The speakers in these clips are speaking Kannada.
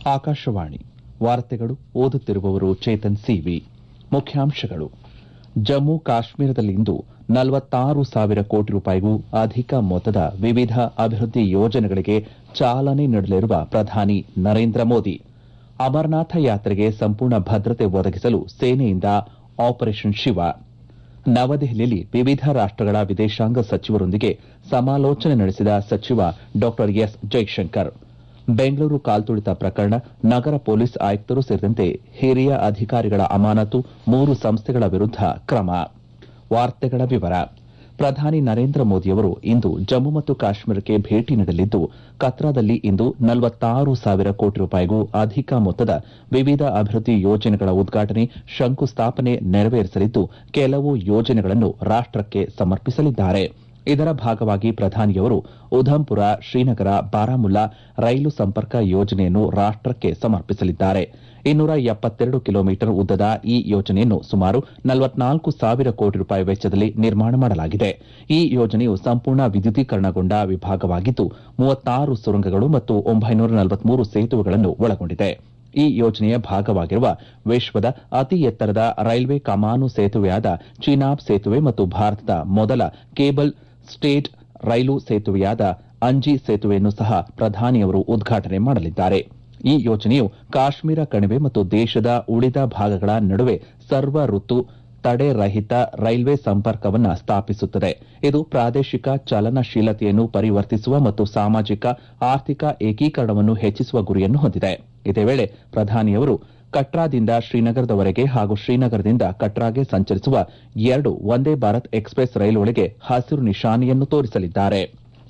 ಆಕಾಶವಾಣಿ ವಾರ್ತೆಗಳು ಓದುತ್ತಿರುವವರು ಚೇತನ್ ಸಿವಿ ಮುಖ್ಯಾಂಶಗಳು ಜಮ್ಮು ಕಾಶ್ಮೀರದಲ್ಲಿಂದು ನಲವತ್ತಾರು ಸಾವಿರ ಕೋಟಿ ರೂಪಾಯಿಗೂ ಅಧಿಕ ಮೊತ್ತದ ವಿವಿಧ ಅಭಿವೃದ್ಧಿ ಯೋಜನೆಗಳಿಗೆ ಚಾಲನೆ ನೀಡಲಿರುವ ಪ್ರಧಾನಿ ನರೇಂದ್ರ ಮೋದಿ ಅಮರನಾಥ ಯಾತ್ರೆಗೆ ಸಂಪೂರ್ಣ ಭದ್ರತೆ ಒದಗಿಸಲು ಸೇನೆಯಿಂದ ಆಪರೇಷನ್ ಶಿವ ನವದೆಹಲಿಯಲ್ಲಿ ವಿವಿಧ ರಾಷ್ಟಗಳ ವಿದೇಶಾಂಗ ಸಚಿವರೊಂದಿಗೆ ಸಮಾಲೋಚನೆ ನಡೆಸಿದ ಸಚಿವ ಡಾ ಎಸ್ ಜೈಶಂಕರ್ ಬೆಂಗಳೂರು ಕಾಲ್ತುಳಿತ ಪ್ರಕರಣ ನಗರ ಪೊಲೀಸ್ ಆಯುಕ್ತರು ಸೇರಿದಂತೆ ಹಿರಿಯ ಅಧಿಕಾರಿಗಳ ಅಮಾನತು ಮೂರು ಸಂಸ್ಥೆಗಳ ವಿರುದ್ದ ಕ್ರಮ ವಾರ್ತೆಗಳ ವಿವರ ಪ್ರಧಾನಿ ನರೇಂದ್ರ ಮೋದಿಯವರು ಇಂದು ಜಮ್ಮು ಮತ್ತು ಕಾಶ್ಮೀರಕ್ಕೆ ಭೇಟಿ ನೀಡಲಿದ್ದು ಕತ್ರಾದಲ್ಲಿ ಇಂದು ನಲವತ್ತಾರು ಸಾವಿರ ಕೋಟಿ ರೂಪಾಯಿಗೂ ಅಧಿಕ ಮೊತ್ತದ ವಿವಿಧ ಅಭಿವೃದ್ಧಿ ಯೋಜನೆಗಳ ಉದ್ಘಾಟನೆ ಶಂಕುಸ್ಥಾಪನೆ ನೆರವೇರಿಸಲಿದ್ದು ಕೆಲವು ಯೋಜನೆಗಳನ್ನು ರಾಷ್ಟಕ್ಕೆ ಸಮರ್ಪಿಸಲಿದ್ದಾರೆ ಇದರ ಭಾಗವಾಗಿ ಪ್ರಧಾನಿಯವರು ಉಧಂಪುರ ಶ್ರೀನಗರ ಬಾರಾಮುಲ್ಲಾ ರೈಲು ಸಂಪರ್ಕ ಯೋಜನೆಯನ್ನು ರಾಷ್ಟಕ್ಕೆ ಸಮರ್ಪಿಸಲಿದ್ದಾರೆ ಇನ್ನೂರ ಎಪ್ಪತ್ತೆರಡು ಕಿಲೋಮೀಟರ್ ಉದ್ದದ ಈ ಯೋಜನೆಯನ್ನು ಸುಮಾರು ನಲವತ್ನಾಲ್ಕು ಸಾವಿರ ಕೋಟಿ ರೂಪಾಯಿ ವೆಚ್ಚದಲ್ಲಿ ನಿರ್ಮಾಣ ಮಾಡಲಾಗಿದೆ ಈ ಯೋಜನೆಯು ಸಂಪೂರ್ಣ ವಿದ್ಯುದೀಕರಣಗೊಂಡ ವಿಭಾಗವಾಗಿದ್ದು ಮೂವತ್ತಾರು ಸುರಂಗಗಳು ಮತ್ತು ಒಂಬೈನೂರ ನಲವತ್ಮೂರು ಸೇತುವೆಗಳನ್ನು ಒಳಗೊಂಡಿದೆ ಈ ಯೋಜನೆಯ ಭಾಗವಾಗಿರುವ ವಿಶ್ವದ ಅತಿ ಎತ್ತರದ ರೈಲ್ವೆ ಕಮಾನು ಸೇತುವೆಯಾದ ಚಿನಾಬ್ ಸೇತುವೆ ಮತ್ತು ಭಾರತದ ಮೊದಲ ಕೇಬಲ್ ಸ್ಟೇಟ್ ರೈಲು ಸೇತುವೆಯಾದ ಅಂಜಿ ಸೇತುವೆಯನ್ನು ಸಹ ಪ್ರಧಾನಿಯವರು ಉದ್ಘಾಟನೆ ಮಾಡಲಿದ್ದಾರೆ ಈ ಯೋಜನೆಯು ಕಾಶ್ಮೀರ ಕಣಿವೆ ಮತ್ತು ದೇಶದ ಉಳಿದ ಭಾಗಗಳ ನಡುವೆ ಸರ್ವ ಋತು ತಡೆರಹಿತ ರೈಲ್ವೆ ಸಂಪರ್ಕವನ್ನು ಸ್ಥಾಪಿಸುತ್ತದೆ ಇದು ಪ್ರಾದೇಶಿಕ ಚಲನಶೀಲತೆಯನ್ನು ಪರಿವರ್ತಿಸುವ ಮತ್ತು ಸಾಮಾಜಿಕ ಆರ್ಥಿಕ ಏಕೀಕರಣವನ್ನು ಹೆಚ್ಚಿಸುವ ಗುರಿಯನ್ನು ಹೊಂದಿದೆ ಇದೇ ವೇಳೆ ಪ್ರಧಾನಿಯವರು ಕಟ್ರಾದಿಂದ ಶ್ರೀನಗರದವರೆಗೆ ಹಾಗೂ ಶ್ರೀನಗರದಿಂದ ಕಟ್ರಾಗೆ ಸಂಚರಿಸುವ ಎರಡು ವಂದೇ ಭಾರತ್ ಎಕ್ಸ್ಪ್ರೆಸ್ ರೈಲುಗಳಿಗೆ ಹಸಿರು ನಿಶಾನೆಯನ್ನು ತೋರಿಸಲಿದ್ದಾರೆ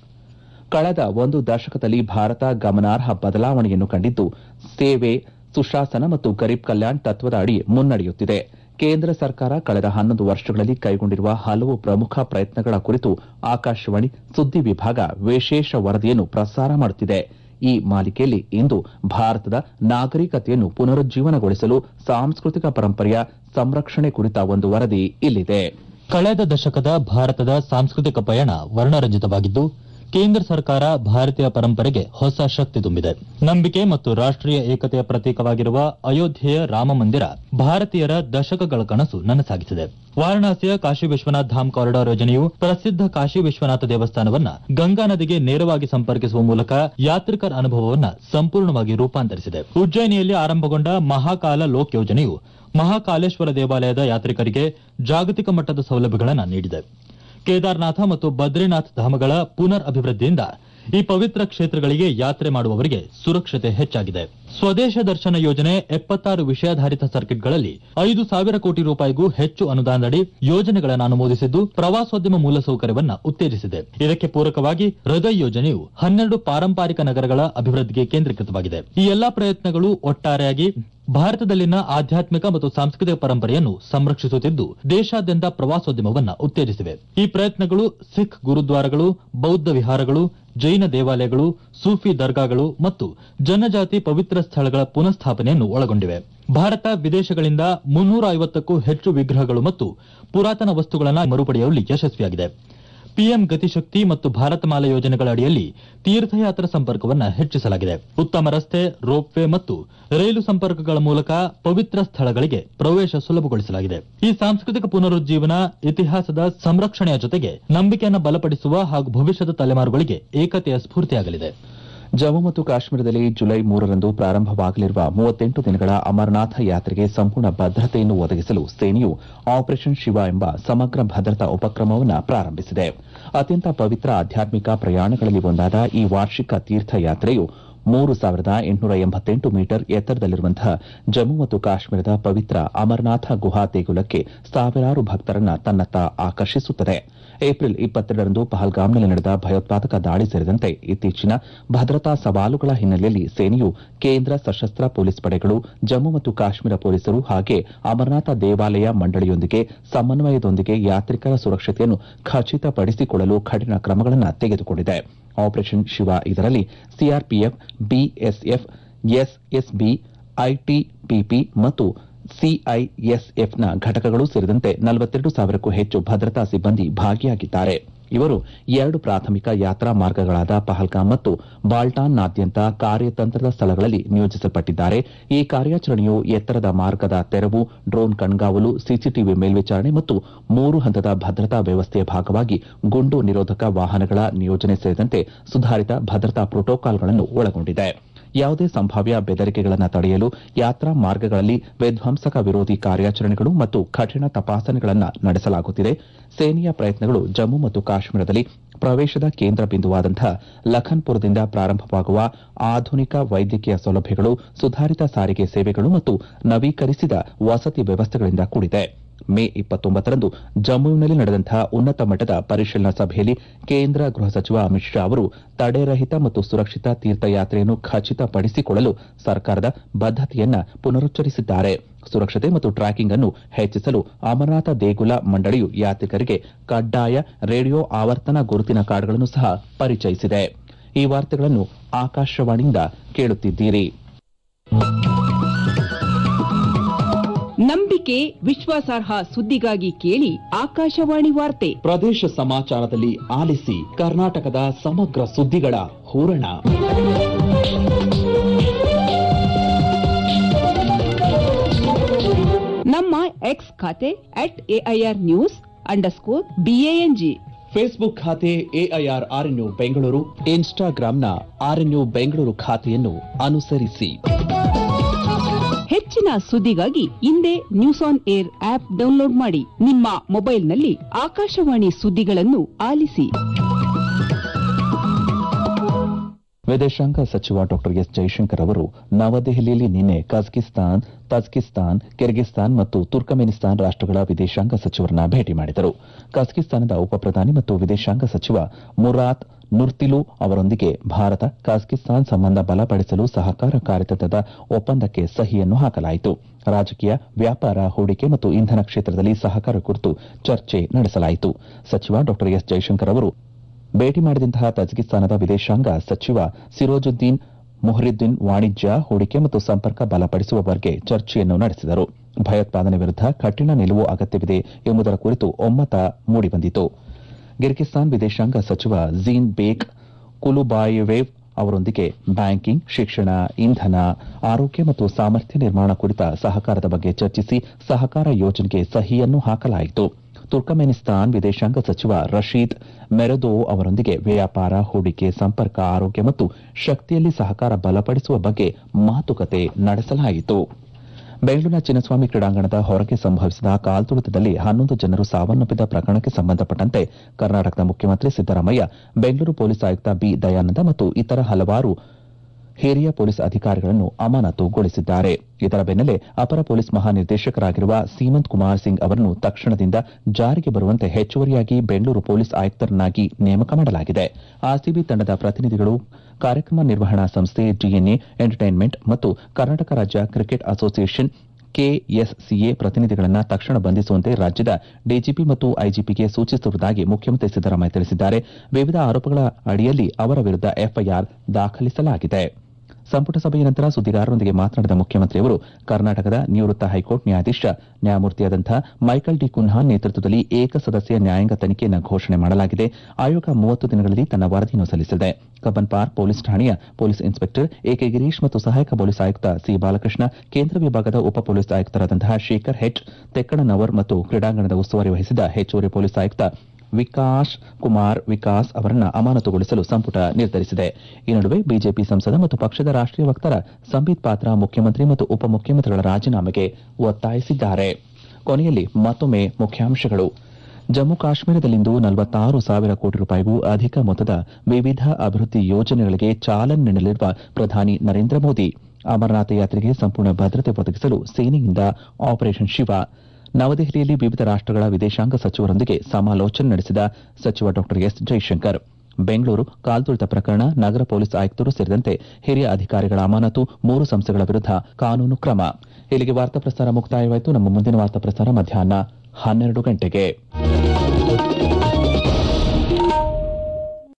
ಕಳೆದ ಒಂದು ದಶಕದಲ್ಲಿ ಭಾರತ ಗಮನಾರ್ಹ ಬದಲಾವಣೆಯನ್ನು ಕಂಡಿದ್ದು ಸೇವೆ ಸುಶಾಸನ ಮತ್ತು ಗರೀಬ್ ಕಲ್ಯಾಣ್ ತತ್ವದ ಅಡಿ ಮುನ್ನಡೆಯುತ್ತಿದೆ ಕೇಂದ್ರ ಸರ್ಕಾರ ಕಳೆದ ಹನ್ನೊಂದು ವರ್ಷಗಳಲ್ಲಿ ಕೈಗೊಂಡಿರುವ ಹಲವು ಪ್ರಮುಖ ಪ್ರಯತ್ನಗಳ ಕುರಿತು ಆಕಾಶವಾಣಿ ಸುದ್ದಿ ವಿಭಾಗ ವಿಶೇಷ ವರದಿಯನ್ನು ಪ್ರಸಾರ ಮಾಡುತ್ತಿದೆ ಈ ಮಾಲಿಕೆಯಲ್ಲಿ ಇಂದು ಭಾರತದ ನಾಗರಿಕತೆಯನ್ನು ಪುನರುಜ್ಜೀವನಗೊಳಿಸಲು ಸಾಂಸ್ಕೃತಿಕ ಪರಂಪರೆಯ ಸಂರಕ್ಷಣೆ ಕುರಿತ ಒಂದು ವರದಿ ಇಲ್ಲಿದೆ ಕಳೆದ ದಶಕದ ಭಾರತದ ಸಾಂಸ್ಕೃತಿಕ ಪಯಣ ವರ್ಣರಂಜಿತವಾಗಿದ್ದು ಕೇಂದ್ರ ಸರ್ಕಾರ ಭಾರತೀಯ ಪರಂಪರೆಗೆ ಹೊಸ ಶಕ್ತಿ ತುಂಬಿದೆ ನಂಬಿಕೆ ಮತ್ತು ರಾಷ್ಟೀಯ ಏಕತೆಯ ಪ್ರತೀಕವಾಗಿರುವ ಅಯೋಧ್ಯೆಯ ರಾಮ ಮಂದಿರ ಭಾರತೀಯರ ದಶಕಗಳ ಕನಸು ನನಸಾಗಿಸಿದೆ ವಾರಣಾಸಿಯ ಕಾಶಿ ವಿಶ್ವನಾಥ್ ಧಾಮ್ ಕಾರಿಡಾರ್ ಯೋಜನೆಯು ಪ್ರಸಿದ್ಧ ಕಾಶಿ ವಿಶ್ವನಾಥ ದೇವಸ್ಥಾನವನ್ನ ಗಂಗಾ ನದಿಗೆ ನೇರವಾಗಿ ಸಂಪರ್ಕಿಸುವ ಮೂಲಕ ಯಾತ್ರಿಕರ ಅನುಭವವನ್ನ ಸಂಪೂರ್ಣವಾಗಿ ರೂಪಾಂತರಿಸಿದೆ ಉಜ್ಜಯಿನಿಯಲ್ಲಿ ಆರಂಭಗೊಂಡ ಮಹಾಕಾಲ ಲೋಕ್ ಯೋಜನೆಯು ಮಹಾಕಾಲೇಶ್ವರ ದೇವಾಲಯದ ಯಾತ್ರಿಕರಿಗೆ ಜಾಗತಿಕ ಮಟ್ಟದ ಸೌಲಭ್ಯಗಳನ್ನು ನೀಡಿದೆ ಕೇದಾರ್ನಾಥ ಮತ್ತು ಬದ್ರಿನಾಥ್ ಧಾಮಗಳ ಪುನರ್ ಅಭಿವೃದ್ಧಿಯಿಂದ ಈ ಪವಿತ್ರ ಕ್ಷೇತ್ರಗಳಿಗೆ ಯಾತ್ರೆ ಮಾಡುವವರಿಗೆ ಸುರಕ್ಷತೆ ಹೆಚ್ಚಾಗಿದೆ ಸ್ವದೇಶ ದರ್ಶನ ಯೋಜನೆ ಎಪ್ಪತ್ತಾರು ವಿಷಯಾಧಾರಿತ ಸರ್ಕಿಟ್ಗಳಲ್ಲಿ ಐದು ಸಾವಿರ ಕೋಟಿ ರೂಪಾಯಿಗೂ ಹೆಚ್ಚು ಅನುದಾನದಡಿ ಯೋಜನೆಗಳನ್ನು ಅನುಮೋದಿಸಿದ್ದು ಪ್ರವಾಸೋದ್ಯಮ ಮೂಲಸೌಕರ್ಯವನ್ನ ಉತ್ತೇಜಿಸಿದೆ ಇದಕ್ಕೆ ಪೂರಕವಾಗಿ ಹೃದಯ್ ಯೋಜನೆಯು ಹನ್ನೆರಡು ಪಾರಂಪರಿಕ ನಗರಗಳ ಅಭಿವೃದ್ಧಿಗೆ ಕೇಂದ್ರೀಕೃತವಾಗಿದೆ ಈ ಎಲ್ಲಾ ಪ್ರಯತ್ನಗಳು ಒಟ್ಟಾರೆಯಾಗಿ ಭಾರತದಲ್ಲಿನ ಆಧ್ಯಾತ್ಮಿಕ ಮತ್ತು ಸಾಂಸ್ಕೃತಿಕ ಪರಂಪರೆಯನ್ನು ಸಂರಕ್ಷಿಸುತ್ತಿದ್ದು ದೇಶಾದ್ಯಂತ ಪ್ರವಾಸೋದ್ಯಮವನ್ನು ಉತ್ತೇಜಿಸಿವೆ ಈ ಪ್ರಯತ್ನಗಳು ಸಿಖ್ ಗುರುದ್ವಾರಗಳು ಬೌದ್ಧ ವಿಹಾರಗಳು ಜೈನ ದೇವಾಲಯಗಳು ಸೂಫಿ ದರ್ಗಾಗಳು ಮತ್ತು ಜನಜಾತಿ ಪವಿತ್ರ ಸ್ಥಳಗಳ ಪುನಃಸ್ಥಾಪನೆಯನ್ನು ಒಳಗೊಂಡಿವೆ ಭಾರತ ವಿದೇಶಗಳಿಂದ ಮುನ್ನೂರ ಐವತ್ತಕ್ಕೂ ಹೆಚ್ಚು ವಿಗ್ರಹಗಳು ಮತ್ತು ಪುರಾತನ ವಸ್ತುಗಳನ್ನು ಮರುಪಡೆಯುವಲ್ಲಿ ಯಶಸ್ವಿಯಾಗಿದೆ ಪಿಎಂ ಗತಿಶಕ್ತಿ ಮತ್ತು ಭಾರತಮಾಲಾ ಯೋಜನೆಗಳ ಅಡಿಯಲ್ಲಿ ತೀರ್ಥಯಾತ್ರಾ ಸಂಪರ್ಕವನ್ನು ಹೆಚ್ಚಿಸಲಾಗಿದೆ ಉತ್ತಮ ರಸ್ತೆ ರೋಪ್ವೇ ಮತ್ತು ರೈಲು ಸಂಪರ್ಕಗಳ ಮೂಲಕ ಪವಿತ್ರ ಸ್ಥಳಗಳಿಗೆ ಪ್ರವೇಶ ಸುಲಭಗೊಳಿಸಲಾಗಿದೆ ಈ ಸಾಂಸ್ಕೃತಿಕ ಪುನರುಜ್ಜೀವನ ಇತಿಹಾಸದ ಸಂರಕ್ಷಣೆಯ ಜೊತೆಗೆ ನಂಬಿಕೆಯನ್ನು ಬಲಪಡಿಸುವ ಹಾಗೂ ಭವಿಷ್ಯದ ತಲೆಮಾರುಗಳಿಗೆ ಏಕತೆಯ ಸ್ಫೂರ್ತಿಯಾಗಲಿದೆ ಜಮ್ಮು ಮತ್ತು ಕಾಶ್ಮೀರದಲ್ಲಿ ಜುಲೈ ಮೂರರಂದು ಪ್ರಾರಂಭವಾಗಲಿರುವ ಮೂವತ್ತೆಂಟು ದಿನಗಳ ಅಮರನಾಥ ಯಾತ್ರೆಗೆ ಸಂಪೂರ್ಣ ಭದ್ರತೆಯನ್ನು ಒದಗಿಸಲು ಸೇನೆಯು ಆಪರೇಷನ್ ಶಿವ ಎಂಬ ಸಮಗ್ರ ಭದ್ರತಾ ಉಪಕ್ರಮವನ್ನು ಪ್ರಾರಂಭಿಸಿದೆ ಅತ್ಯಂತ ಪವಿತ್ರ ಆಧ್ಯಾತ್ಮಿಕ ಪ್ರಯಾಣಗಳಲ್ಲಿ ಒಂದಾದ ಈ ವಾರ್ಷಿಕ ತೀರ್ಥಯಾತ್ರೆಯು ಮೂರು ಸಾವಿರದ ಎಂಟುನೂರ ಎಂಬತ್ತೆಂಟು ಮೀಟರ್ ಎತ್ತರದಲ್ಲಿರುವಂತಹ ಜಮ್ಮು ಮತ್ತು ಕಾಶ್ಮೀರದ ಪವಿತ್ರ ಅಮರನಾಥ ಗುಹಾ ದೇಗುಲಕ್ಕೆ ಸಾವಿರಾರು ಭಕ್ತರನ್ನ ತನ್ನತ್ತ ಆಕರ್ಷಿಸುತ್ತದೆ ಏಪ್ರಿಲ್ ಇಪ್ಪತ್ತೆರಡರಂದು ಪಹಲ್ಗಾಮ್ನಲ್ಲಿ ನಡೆದ ಭಯೋತ್ಪಾದಕ ದಾಳಿ ಸೇರಿದಂತೆ ಇತ್ತೀಚಿನ ಭದ್ರತಾ ಸವಾಲುಗಳ ಹಿನ್ನೆಲೆಯಲ್ಲಿ ಸೇನೆಯು ಕೇಂದ್ರ ಸಶಸ್ತ್ರ ಪೊಲೀಸ್ ಪಡೆಗಳು ಜಮ್ಮು ಮತ್ತು ಕಾಶ್ಮೀರ ಪೊಲೀಸರು ಹಾಗೆ ಅಮರನಾಥ ದೇವಾಲಯ ಮಂಡಳಿಯೊಂದಿಗೆ ಸಮನ್ವಯದೊಂದಿಗೆ ಯಾತ್ರಿಕರ ಸುರಕ್ಷತೆಯನ್ನು ಖಚಿತಪಡಿಸಿಕೊಳ್ಳಲು ಕಠಿಣ ಕ್ರಮಗಳನ್ನು ತೆಗೆದುಕೊಂಡಿದೆ ಆಪರೇಷನ್ ಶಿವ ಇದರಲ್ಲಿ ಸಿಆರ್ಪಿಎಫ್ ಬಿಎಸ್ಎಫ್ ಎಸ್ಎಸ್ಬಿ ಐಟಿಬಿಪಿ ಮತ್ತು ಸಿಐಎಸ್ಎಫ್ನ ಘಟಕಗಳು ಸೇರಿದಂತೆ ನಲವತ್ತೆರಡು ಸಾವಿರಕ್ಕೂ ಹೆಚ್ಚು ಭದ್ರತಾ ಸಿಬ್ಬಂದಿ ಭಾಗಿಯಾಗಿದ್ದಾರೆ ಇವರು ಎರಡು ಪ್ರಾಥಮಿಕ ಯಾತ್ರಾ ಮಾರ್ಗಗಳಾದ ಪಹಲ್ಗಾಮ್ ಮತ್ತು ಬಾಲ್ಟಾನ್ನಾದ್ಯಂತ ಕಾರ್ಯತಂತ್ರದ ಸ್ಥಳಗಳಲ್ಲಿ ನಿಯೋಜಿಸಲ್ಪಟ್ಟಿದ್ದಾರೆ ಈ ಕಾರ್ಯಾಚರಣೆಯು ಎತ್ತರದ ಮಾರ್ಗದ ತೆರವು ಡ್ರೋನ್ ಕಣ್ಗಾವಲು ಸಿಸಿಟಿವಿ ಮೇಲ್ವಿಚಾರಣೆ ಮತ್ತು ಮೂರು ಹಂತದ ಭದ್ರತಾ ವ್ಯವಸ್ಥೆಯ ಭಾಗವಾಗಿ ಗುಂಡು ನಿರೋಧಕ ವಾಹನಗಳ ನಿಯೋಜನೆ ಸೇರಿದಂತೆ ಸುಧಾರಿತ ಭದ್ರತಾ ಪ್ರೋಟೋಕಾಲ್ಗಳನ್ನು ಒಳಗೊಂಡಿದೆ ಯಾವುದೇ ಸಂಭಾವ್ಯ ಬೆದರಿಕೆಗಳನ್ನು ತಡೆಯಲು ಯಾತ್ರಾ ಮಾರ್ಗಗಳಲ್ಲಿ ವಿಧ್ವಂಸಕ ವಿರೋಧಿ ಕಾರ್ಯಾಚರಣೆಗಳು ಮತ್ತು ಕಠಿಣ ತಪಾಸಣೆಗಳನ್ನು ನಡೆಸಲಾಗುತ್ತಿದೆ ಸೇನೆಯ ಪ್ರಯತ್ನಗಳು ಜಮ್ಮು ಮತ್ತು ಕಾಶ್ಮೀರದಲ್ಲಿ ಪ್ರವೇಶದ ಕೇಂದ್ರ ಬಿಂದುವಾದಂತಹ ಲಖನ್ಪುರದಿಂದ ಪ್ರಾರಂಭವಾಗುವ ಆಧುನಿಕ ವೈದ್ಯಕೀಯ ಸೌಲಭ್ಯಗಳು ಸುಧಾರಿತ ಸಾರಿಗೆ ಸೇವೆಗಳು ಮತ್ತು ನವೀಕರಿಸಿದ ವಸತಿ ವ್ಯವಸ್ಥೆಗಳಿಂದ ಕೂಡಿದೆ ಮೇ ಇಪ್ಪತ್ತೊಂಬತ್ತರಂದು ಜಮ್ಮುವಿನಲ್ಲಿ ನಡೆದಂತಹ ಉನ್ನತ ಮಟ್ಟದ ಪರಿಶೀಲನಾ ಸಭೆಯಲ್ಲಿ ಕೇಂದ್ರ ಗೃಹ ಸಚಿವ ಅಮಿತ್ ಶಾ ಅವರು ತಡೆರಹಿತ ಮತ್ತು ಸುರಕ್ಷಿತ ತೀರ್ಥಯಾತ್ರೆಯನ್ನು ಖಚಿತಪಡಿಸಿಕೊಳ್ಳಲು ಸರ್ಕಾರದ ಬದ್ದತೆಯನ್ನ ಪುನರುಚ್ಚರಿಸಿದ್ದಾರೆ ಸುರಕ್ಷತೆ ಮತ್ತು ಟ್ರ್ಯಾಕಿಂಗ್ ಅನ್ನು ಹೆಚ್ಚಿಸಲು ಅಮರನಾಥ ದೇಗುಲ ಮಂಡಳಿಯು ಯಾತ್ರಿಕರಿಗೆ ಕಡ್ಡಾಯ ರೇಡಿಯೋ ಆವರ್ತನ ಗುರುತಿನ ಕಾರ್ಡ್ಗಳನ್ನು ಸಹ ಪರಿಚಯಿಸಿದೆ ಈ ವಾರ್ತೆಗಳನ್ನು ಆಕಾಶವಾಣಿಯಿಂದ ಕೇಳುತ್ತಿದ್ದೀರಿ ನಂಬಿಕೆ ವಿಶ್ವಾಸಾರ್ಹ ಸುದ್ದಿಗಾಗಿ ಕೇಳಿ ಆಕಾಶವಾಣಿ ವಾರ್ತೆ ಪ್ರದೇಶ ಸಮಾಚಾರದಲ್ಲಿ ಆಲಿಸಿ ಕರ್ನಾಟಕದ ಸಮಗ್ರ ಸುದ್ದಿಗಳ ಹೂರಣ ನಮ್ಮ ಎಕ್ಸ್ ಖಾತೆ at AIR news underscore BANG Facebook ಖಾತೆ ಎಐಆರ್ ಆರ್ಎನ್ಯು ಬೆಂಗಳೂರು ಇನ್ಸ್ಟಾಗ್ರಾಂನ ಆರ್ಎನ್ಯು ಬೆಂಗಳೂರು ಖಾತೆಯನ್ನು ಅನುಸರಿಸಿ ಹೆಚ್ಚಿನ ಸುದ್ದಿಗಾಗಿ ಹಿಂದೆ news on air app download ಮಾಡಿ ನಿಮ್ಮ ಮೊಬೈಲ್ನಲ್ಲಿ ಆಕಾಶವಾಣಿ ಸುದ್ದಿಗಳನ್ನು ಆಲಿಸಿ ವಿದೇಶಾಂಗ ಸಚಿವ ಡಾ ಎಸ್ ಜೈಶಂಕರ್ ಅವರು ನವದೆಹಲಿಯಲ್ಲಿ ನಿನ್ನೆ ಕಜಕಿಸ್ತಾನ್ ತಜ್ಕಿಸ್ತಾನ್ ಕಿರ್ಗಿಸ್ತಾನ್ ಮತ್ತು ತುರ್ಕಮೆನಿಸ್ತಾನ್ ರಾಷ್ಟಗಳ ವಿದೇಶಾಂಗ ಸಚಿವರನ್ನ ಭೇಟಿ ಮಾಡಿದರು ಕಜಕಿಸ್ತಾನದ ಉಪಪ್ರಧಾನಿ ಮತ್ತು ವಿದೇಶಾಂಗ ಸಚಿವ ಮುರಾತ್ ನುರ್ತಿಲು ಅವರೊಂದಿಗೆ ಭಾರತ ಕಜಕಿಸ್ತಾನ್ ಸಂಬಂಧ ಬಲಪಡಿಸಲು ಸಹಕಾರ ಕಾರ್ಯತಂತ್ರದ ಒಪ್ಪಂದಕ್ಕೆ ಸಹಿಯನ್ನು ಹಾಕಲಾಯಿತು ರಾಜಕೀಯ ವ್ಯಾಪಾರ ಹೂಡಿಕೆ ಮತ್ತು ಇಂಧನ ಕ್ಷೇತ್ರದಲ್ಲಿ ಸಹಕಾರ ಕುರಿತು ಚರ್ಚೆ ನಡೆಸಲಾಯಿತು ಸಚಿವ ಡಾ ಎಸ್ ಜೈಶಂಕರ್ ಅವರು ಭೇಟಿ ಮಾಡಿದಂತಹ ತಜಿಕಿಸ್ತಾನದ ವಿದೇಶಾಂಗ ಸಚಿವ ಸಿರೋಜುದ್ದೀನ್ ಮುಹರಿದ್ದೀನ್ ವಾಣಿಜ್ಯ ಹೂಡಿಕೆ ಮತ್ತು ಸಂಪರ್ಕ ಬಲಪಡಿಸುವ ಬಗ್ಗೆ ಚರ್ಚೆಯನ್ನು ನಡೆಸಿದರು ಭಯೋತ್ಪಾದನೆ ವಿರುದ್ಧ ಕಠಿಣ ನಿಲುವು ಅಗತ್ಯವಿದೆ ಎಂಬುದರ ಕುರಿತು ಒಮ್ಮತ ಮೂಡಿಬಂದಿತು ಗಿರ್ಗಿಸ್ತಾನ್ ವಿದೇಶಾಂಗ ಸಚಿವ ಝೀನ್ ಬೇಕ್ ಕುಲುಬಾಯವೇವ್ ಅವರೊಂದಿಗೆ ಬ್ಯಾಂಕಿಂಗ್ ಶಿಕ್ಷಣ ಇಂಧನ ಆರೋಗ್ಯ ಮತ್ತು ಸಾಮರ್ಥ್ಯ ನಿರ್ಮಾಣ ಕುರಿತ ಸಹಕಾರದ ಬಗ್ಗೆ ಚರ್ಚಿಸಿ ಸಹಕಾರ ಯೋಜನೆಗೆ ಸಹಿಯನ್ನು ಹಾಕಲಾಯಿತು ತುರ್ಕಮೆನಿಸ್ತಾನ್ ವಿದೇಶಾಂಗ ಸಚಿವ ರಶೀದ್ ಮೆರದೋ ಅವರೊಂದಿಗೆ ವ್ಯಾಪಾರ ಹೂಡಿಕೆ ಸಂಪರ್ಕ ಆರೋಗ್ಯ ಮತ್ತು ಶಕ್ತಿಯಲ್ಲಿ ಸಹಕಾರ ಬಲಪಡಿಸುವ ಬಗ್ಗೆ ಮಾತುಕತೆ ನಡೆಸಲಾಯಿತು ಬೆಂಗಳೂರಿನ ಚಿನ್ನಸ್ವಾಮಿ ಕ್ರೀಡಾಂಗಣದ ಹೊರಗೆ ಸಂಭವಿಸಿದ ಕಾಲ್ತುಳಿತದಲ್ಲಿ ಹನ್ನೊಂದು ಜನರು ಸಾವನ್ನಪ್ಪಿದ ಪ್ರಕರಣಕ್ಕೆ ಸಂಬಂಧಪಟ್ಟಂತೆ ಕರ್ನಾಟಕದ ಮುಖ್ಯಮಂತ್ರಿ ಸಿದ್ದರಾಮಯ್ಯ ಬೆಂಗಳೂರು ಪೊಲೀಸ್ ಆಯುಕ್ತ ಬಿ ದಯಾನಂದ ಮತ್ತು ಇತರ ಹಲವಾರು ಹಿರಿಯ ಪೊಲೀಸ್ ಅಧಿಕಾರಿಗಳನ್ನು ಅಮಾನತುಗೊಳಿಸಿದ್ದಾರೆ ಇದರ ಬೆನ್ನಲ್ಲೇ ಅಪರ ಪೊಲೀಸ್ ಮಹಾನಿರ್ದೇಶಕರಾಗಿರುವ ಸೀಮಂತ್ ಕುಮಾರ್ ಸಿಂಗ್ ಅವರನ್ನು ತಕ್ಷಣದಿಂದ ಜಾರಿಗೆ ಬರುವಂತೆ ಹೆಚ್ಚುವರಿಯಾಗಿ ಬೆಂಗಳೂರು ಪೊಲೀಸ್ ಆಯುಕ್ತರನ್ನಾಗಿ ನೇಮಕ ಮಾಡಲಾಗಿದೆ ಆರ್ಸಿಬಿ ತಂಡದ ಪ್ರತಿನಿಧಿಗಳು ಕಾರ್ಯಕ್ರಮ ನಿರ್ವಹಣಾ ಸಂಸ್ಥೆ ಡಿಎನ್ಎ ಎಂಟರ್ಟೈನ್ಮೆಂಟ್ ಮತ್ತು ಕರ್ನಾಟಕ ರಾಜ್ಯ ಕ್ರಿಕೆಟ್ ಅಸೋಸಿಯೇಷನ್ ಕೆಎಸ್ಸಿಎ ಪ್ರತಿನಿಧಿಗಳನ್ನು ತಕ್ಷಣ ಬಂಧಿಸುವಂತೆ ರಾಜ್ಯದ ಡಿಜಿಪಿ ಮತ್ತು ಐಜಿಪಿಗೆ ಸೂಚಿಸಿರುವುದಾಗಿ ಮುಖ್ಯಮಂತ್ರಿ ಸಿದ್ದರಾಮಯ್ಯ ತಿಳಿಸಿದ್ದಾರೆ ವಿವಿಧ ಆರೋಪಗಳ ಅಡಿಯಲ್ಲಿ ಅವರ ವಿರುದ್ಧ ಎಫ್ಐಆರ್ ದಾಖಲಿಸಲಾಗಿದೆ ಸಂಪುಟ ಸಭೆಯ ನಂತರ ಸುದ್ದಿಗಾರರೊಂದಿಗೆ ಮಾತನಾಡಿದ ಮುಖ್ಯಮಂತ್ರಿಯವರು ಕರ್ನಾಟಕದ ನಿವೃತ್ತ ಹೈಕೋರ್ಟ್ ನ್ಯಾಯಾಧೀಶ ನ್ಯಾಯಮೂರ್ತಿಯಾದಂತಹ ಮೈಕಲ್ ಡಿ ಕುನ್ಹಾನ್ ನೇತೃತ್ವದಲ್ಲಿ ಏಕಸದಸ್ಯ ನ್ಯಾಯಾಂಗ ತನಿಖೆಯನ್ನು ಘೋಷಣೆ ಮಾಡಲಾಗಿದೆ ಆಯೋಗ ಮೂವತ್ತು ದಿನಗಳಲ್ಲಿ ತನ್ನ ವರದಿಯನ್ನು ಸಲ್ಲಿಸಿದೆ ಕಬ್ಬನ್ ಪಾರ್ಕ್ ಪೊಲೀಸ್ ಠಾಣೆಯ ಪೊಲೀಸ್ ಇನ್ಸ್ಪೆಕ್ಟರ್ ಎಕೆ ಗಿರೀಶ್ ಮತ್ತು ಸಹಾಯಕ ಪೊಲೀಸ್ ಆಯುಕ್ತ ಸಿ ಬಾಲಕೃಷ್ಣ ಕೇಂದ್ರ ವಿಭಾಗದ ಉಪ ಪೊಲೀಸ್ ಆಯುಕ್ತರಾದಂತಹ ಶೇಖರ್ ಹೆಚ್ ತೆಕ್ಕಣನವರ್ ಮತ್ತು ಕ್ರೀಡಾಂಗಣದ ಉಸ್ತುವಾರಿ ವಹಿಸಿದ ಹೆಚ್ಚುವರಿ ಪೊಲೀಸ್ ಆಯುಕ್ತ ವಿಕಾಸ್ ಕುಮಾರ್ ವಿಕಾಸ್ ಅವರನ್ನ ಅಮಾನತುಗೊಳಿಸಲು ಸಂಪುಟ ನಿರ್ಧರಿಸಿದೆ ಈ ನಡುವೆ ಬಿಜೆಪಿ ಸಂಸದ ಮತ್ತು ಪಕ್ಷದ ರಾಷ್ಟೀಯ ವಕ್ತಾರ ಸಂಬಿತ್ ಪಾತ್ರ ಮುಖ್ಯಮಂತ್ರಿ ಮತ್ತು ಉಪಮುಖ್ಯಮಂತ್ರಿಗಳ ರಾಜೀನಾಮೆಗೆ ಒತ್ತಾಯಿಸಿದ್ದಾರೆ ಕೊನೆಯಲ್ಲಿ ಮತ್ತೊಮ್ಮೆ ಮುಖ್ಯಾಂಶಗಳು ಜಮ್ಮು ಕಾಶ್ಮೀರದಲ್ಲಿಂದು ನಲವತ್ತಾರು ಸಾವಿರ ಕೋಟಿ ರೂಪಾಯಿಗೂ ಅಧಿಕ ಮೊತ್ತದ ವಿವಿಧ ಅಭಿವೃದ್ಧಿ ಯೋಜನೆಗಳಿಗೆ ಚಾಲನೆ ನೀಡಲಿರುವ ಪ್ರಧಾನಿ ನರೇಂದ್ರ ಮೋದಿ ಅಮರನಾಥ ಯಾತ್ರೆಗೆ ಸಂಪೂರ್ಣ ಭದ್ರತೆ ಒದಗಿಸಲು ಸೇನೆಯಿಂದ ಆಪರೇಷನ್ ಶಿವ ನವದೆಹಲಿಯಲ್ಲಿ ವಿವಿಧ ರಾಷ್ಟಗಳ ವಿದೇಶಾಂಗ ಸಚಿವರೊಂದಿಗೆ ಸಮಾಲೋಚನೆ ನಡೆಸಿದ ಸಚಿವ ಡಾ ಎಸ್ ಜೈಶಂಕರ್ ಬೆಂಗಳೂರು ಕಾಲ್ತುಳಿತ ಪ್ರಕರಣ ನಗರ ಪೊಲೀಸ್ ಆಯುಕ್ತರು ಸೇರಿದಂತೆ ಹಿರಿಯ ಅಧಿಕಾರಿಗಳ ಅಮಾನತು ಮೂರು ಸಂಸ್ಥೆಗಳ ವಿರುದ್ಧ ಕಾನೂನು ಕ್ರಮ ಇಲ್ಲಿಗೆ ವಾರ್ತಾ ಪ್ರಸಾರ ಮುಕ್ತಾಯವಾಯಿತು ನಮ್ಮ ಮುಂದಿನ ವಾರ್ತಾ ಪ್ರಸಾರ ಮಧ್ಯಾಹ್ನ ಹನ್ನೆರಡು ಗಂಟೆಗೆ